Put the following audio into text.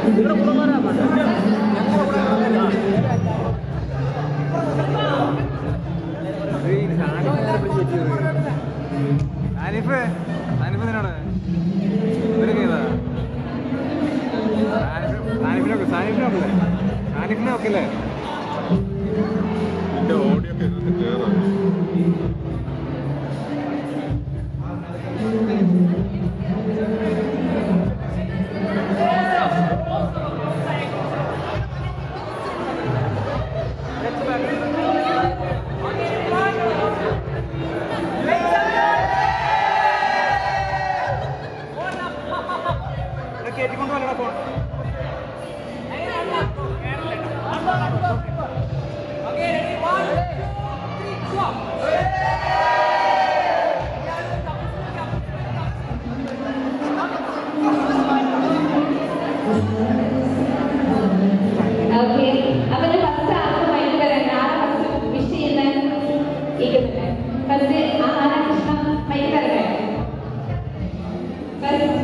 അനിഫ് അനിഫ് നിന്നോട് ഇവരൊക്കെ ഏതാ സാനിഫിനൊക്കെ സാനിഫിനൊക്കെ സാനിഫിനൊക്കെ അല്ലേ എന്റെ ഓഡിയോ ഒക്കെ കേറാം കേട്ടിക്കൊണ്ട് വല്ലടാ ഫോൺ ഓക്കെ അപ്പൊ ഞാൻ ഫസ്റ്റ് ആർക്ക് മൈൻഡ് വരാൻ ആരാ ഫസ്റ്റ് വിഷ് ചെയ്യുന്നത് ഇരിക്കുന്നില്ലേ ഫസ്റ്റ് ആ ആരാ കൃഷ്ണ മൈൻഡ് വരട്ടെ ഫസ്റ്റ്